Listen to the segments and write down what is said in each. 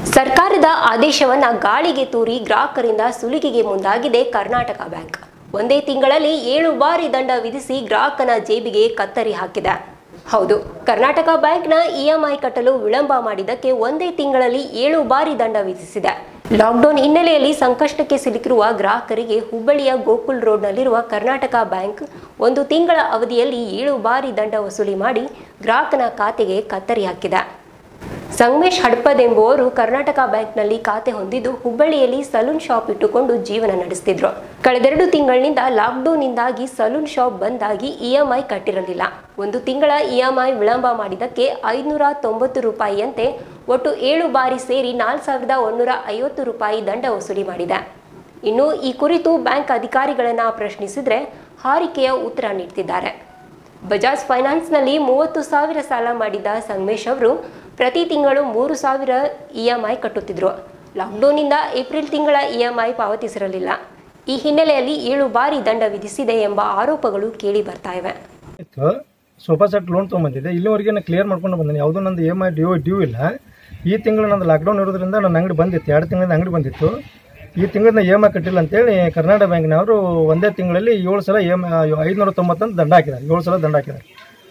ಸರ್ಕಾರದ ಆದೇಶವನ್ನ ಗಾಳಿಗೆ ತೂರಿ ಗ್ರಾಹಕರಿಂದ ಸುಲಿಗೆಗೆ ಮುಂದಾಗಿದೆ ಕರ್ನಾಟಕ ಬ್ಯಾಂಕ್ ಒಂದೇ ತಿಂಗಳಲ್ಲಿ ಏಳು ಬಾರಿ ದಂಡ ವಿಧಿಸಿ ಗ್ರಾಹಕನ ಜೇಬಿಗೆ ಕತ್ತರಿ ಹಾಕಿದೆ ಹೌದು ಕರ್ನಾಟಕ ಬ್ಯಾಂಕ್ನ ಇಎಂಐ ಕಟ್ಟಲು ವಿಳಂಬ ಮಾಡಿದ್ದಕ್ಕೆ ಒಂದೇ ತಿಂಗಳಲ್ಲಿ ಏಳು ಬಾರಿ ದಂಡ ವಿಧಿಸಿದೆ ಲಾಕ್ಡೌನ್ ಹಿನ್ನೆಲೆಯಲ್ಲಿ ಸಂಕಷ್ಟಕ್ಕೆ ಸಿಲುಕಿರುವ ಗ್ರಾಹಕರಿಗೆ ಹುಬ್ಬಳ್ಳಿಯ ಗೋಕುಲ್ ರೋಡ್ನಲ್ಲಿರುವ ಕರ್ನಾಟಕ ಬ್ಯಾಂಕ್ ಒಂದು ತಿಂಗಳ ಅವಧಿಯಲ್ಲಿ ಏಳು ಬಾರಿ ದಂಡ ವಸೂಲಿ ಮಾಡಿ ಗ್ರಾಹಕನ ಖಾತೆಗೆ ಕತ್ತರಿ ಹಾಕಿದೆ ಸಂಗಮೇಶ್ ಹಡ್ಪದ್ ಎಂಬುವರು ಕರ್ನಾಟಕ ಬ್ಯಾಂಕ್ನಲ್ಲಿ ಖಾತೆ ಹೊಂದಿದ್ದು ಹುಬ್ಬಳ್ಳಿಯಲ್ಲಿ ಸಲೂನ್ ಶಾಪ್ ಇಟ್ಟುಕೊಂಡು ಜೀವನ ನಡೆಸುತ್ತಿದ್ರು ಕಳೆದೆರಡು ತಿಂಗಳಿನಿಂದ ಲಾಕ್ಡೌನ್ನಿಂದಾಗಿ ಸಲೂನ್ ಶಾಪ್ ಬಂದಾಗಿ ಇಎಂಐ ಕಟ್ಟಿರಲಿಲ್ಲ ಒಂದು ತಿಂಗಳ ಇಎಂಐ ವಿಳಂಬ ಮಾಡಿದ್ದಕ್ಕೆ ಐದುನೂರ ತೊಂಬತ್ತು ರೂಪಾಯಿಯಂತೆ ಒಟ್ಟು ಏಳು ಬಾರಿ ಸೇರಿ ನಾಲ್ಕು ಸಾವಿರದ ಒಂದೂರ ಐವತ್ತು ರೂಪಾಯಿ ದಂಡ ವಸೂಲಿ ಮಾಡಿದೆ ಇನ್ನು ಈ ಕುರಿತು ಬ್ಯಾಂಕ್ ಅಧಿಕಾರಿಗಳನ್ನ ಪ್ರಶ್ನಿಸಿದ್ರೆ ಹಾರಿಕೆಯ ಉತ್ತರ ನೀಡ್ತಿದ್ದಾರೆ ಬಜಾಜ್ ಫೈನಾನ್ಸ್ನಲ್ಲಿ ಮೂವತ್ತು ಸಾವಿರ ಸಾಲ ಮಾಡಿದ್ದ ಸಂಗಮೇಶ್ ಅವರು ಪ್ರತಿ ತಿಂಗಳು ಮೂರು ಸಾವಿರ ಇಎಂಐ ಕಟ್ಟುತ್ತಿದ್ರು ಲಾಕ್ಡೌನ್ನಿಂದ ಏಪ್ರಿಲ್ ತಿಂಗಳ ಇಎಂಐ ಪಾವತಿಸಿರಲಿಲ್ಲ ಈ ಹಿನ್ನೆಲೆಯಲ್ಲಿ ಏಳು ಬಾರಿ ದಂಡ ವಿಧಿಸಿದೆ ಎಂಬ ಆರೋಪಗಳು ಕೇಳಿ ಬರ್ತಾ ಇವೆ ಇತ್ತು ಸೋಫಾ ಸೆಟ್ ಲೋನ್ ತೊಗೊಂಬಂದಿದ್ದೆ ಇಲ್ಲಿವರೆಗೆ ನಾನು ಕ್ಲಿಯರ್ ಮಾಡ್ಕೊಂಡು ಬಂದಿನಿ ಯಾವುದೂ ನಂದು E M I due due ಇಲ್ಲ ಈ ತಿಂಗಳು ನಂದು ಲಾಕ್ಡೌನ್ ಇರೋದ್ರಿಂದ ನನ್ನ ಅಂಗಡಿ ಬಂದಿತ್ತು ಎರಡು ತಿಂಗಳಿಂದ ಅಂಗಡಿ ಬಂದಿತ್ತು ಈ ತಿಂಗಳಿಂದ ಇ ಎಮ್ ಐ ಕಟ್ಟಿಲ್ಲ ಅಂತೇಳಿ ಕರ್ನಾಟಕ ಬ್ಯಾಂಕ್ನವರು ಒಂದೇ ತಿಂಗಳಲ್ಲಿ ಏಳು ಸಲ ಇ ಎಮ್ ಐ ಐದುನೂರ ತೊಂಬತ್ತಂತ ದಂಡ ಹಾಕಿದ್ದಾರೆ ಏಳು ಸಲ ದಂಡ ಹಾಕಿದ್ದಾರೆ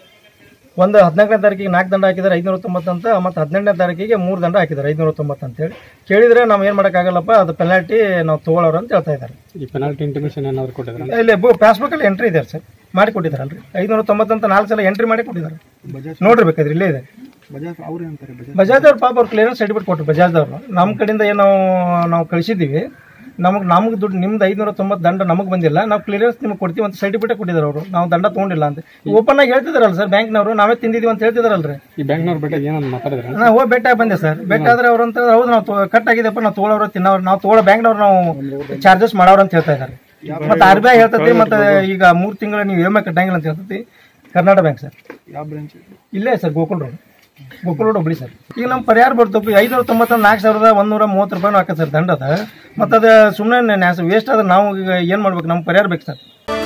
ಒಂದು ಹದಿನಾಲ್ಕನೇ ತಾರೀಕಿಗೆ ನಾಲ್ಕು ದಂಡ ಹಾಕಿದ್ದಾರೆ ಐದುನೂರ ತೊಂಬತ್ತಂತ ಮತ್ತು ಹದಿನೆಂಟನೇ ತಾರೀಕಿಗೆ ಮೂರು ದಂಡ ಹಾಕಿದ್ದಾರೆ ಐದುನೂರ ತೊಂಬತ್ತು ಅಂತೇಳಿ ಕೇಳಿದರೆ ನಾವು ಏನು ಮಾಡೋಕ್ಕಾಗಲ್ಲಪ್ಪ ಅದು ಪೆನಾಲ್ಟಿ ನಾವು ತೊಗೊಳೋರು ಅಂತ ಹೇಳ್ತಾ ಇದ್ದಾರೆ ಈ ಪೆನಾಲ್ಟಿ ಇಂಟಿಮೇಷನ್ ಏನಾದ್ರು ಕೊಟ್ಟಿದ್ರೆ ಇಲ್ಲಿ ಪಾಸ್ಬುಕ್ಕಲ್ಲಿ ಎಂಟ್ರಿ ಇದೆ ಸರ್ ಮಾಡಿ ಕೊಟ್ಟಿದ್ದಾರಲ್ರಿ ಐದುನೂರ ತೊಂಬತ್ತಂತ ನಾಲ್ಕು ಸಲ ಎಂಟ್ರಿ ಮಾಡಿ ಕೊಟ್ಟಿದ್ದಾರೆ ನೋಡ್ರಿ ಬೇಕಾದ್ರೆ ಇಲ್ಲೇ ಇದೆ ಬಜಾಜ್ ಅವ್ರ ಪಾಪ ಅವ್ರು ಕ್ಲಿಯರೆನ್ಸ್ ಸರ್ಟಿಫಿಕೇಟ್ ಕೊಟ್ಟರು ಬಜಾಜ್ ಅವರು ನಮ್ಮ ಕಡೆಯಿಂದ ಏನು ನಾವು ಕಳಿಸಿದ್ದೀವಿ ನಮಗೆ ನಮಗೆ ದುಡ್ಡು ನಿಮ್ದು ಐದುನೂರ ತೊಂಬತ್ತು ದಂಡ ನಮಗೆ ಬಂದಿಲ್ಲ ನಾವು ಕ್ಲಿಯರೆನ್ಸ್ ನಿಮಗೆ ಕೊಡ್ತೀವಿ ಅಂತ ಸರ್ಟಿಫಿಕೇಟ್ ಕೊಟ್ಟಿದ್ದಾರೆ ಅವರು ನಾವು ದಂಡ ತೊಗೊಂಡಿಲ್ಲ ಅಂತ ಓಪನ್ ಆಗಿ ಹೇಳ್ತಿದಾರಲ್ಲ ಸರ್ ಬ್ಯಾಂಕ್ನವರು ನಾವೇ ತಿಂದಿದ್ದೀವಿ ಅಂತ ಹೇಳ್ತಿದಾರಲ್ರಿ ಈ ಬ್ಯಾಂಕ್ನವ್ರ ಬಗ್ಗೆ ಏನನ್ನ ಮಾತಾಡಿದ್ರೆ ನಾವು ಹೋಗಿ ಬೆಟ್ಟ ಬಂದೆ ಸರ್ ಬೆಟ್ಟ ಆದ್ರೆ ಅವ್ರು ಅಂತ ಹೌದು ನಾವು ತೊ- ಕಟ್ ಆಗಿದೆಪ್ಪ ನಾವು ತೊಗೊಳೋರು ತಿನ್ನೋರು ನಾವು ತೊಗೊಳೋ ಬ್ಯಾಂಕ್ನವ್ರು ನಾವು ಚಾರ್ಜಸ್ ಮಾಡೋರು ಅಂತ ಹೇಳ್ತಾ ಇದ್ದಾರೆ ಮತ್ತೆ ಆರ್ ಬಿ ಐ ಹೇಳ್ತೈತಿ ಮತ್ತೆ ಈಗ ಮೂರು ತಿಂಗಳು ನೀವು ಇ ಎಮ್ ಐ ಕಟ್ಟಂಗಿಲ್ಲ ಅಂತ ಹೇಳ್ತೈತಿ ಕರ್ನಾಟಕ ಬ್ಯಾಂಕ್ ಸರ್ ಯಾವ ಬ್ರಾಂಚ್ ಇಲ್ಲೇ sir Gokul road Gokul road Hubli sir ಈಗ ನಮ್ಮ ಪರಿಹಾರ ಬರ್ತಪ್ಪ ಐನೂರ ತೊಂಬತ್ತ ನಾಲ್ಕು ಸಾವಿರದ ಒಂದೂರ ಮೂವತ್ತು ರೂಪಾಯಿನೂ ಹಾಕತ್ತೆ ಸರ್ ದಂಡ ಅದ ಮತ್ತು ಅದು ಸುಮ್ಮನೆ ವೇಸ್ಟ್ ಆದ್ರೆ ನಾವು ಈಗ ಏನು ಮಾಡ್ಬೇಕು ನಮ್ಗೆ ಪರಿಹಾರ ಬೇಕು ಸರ್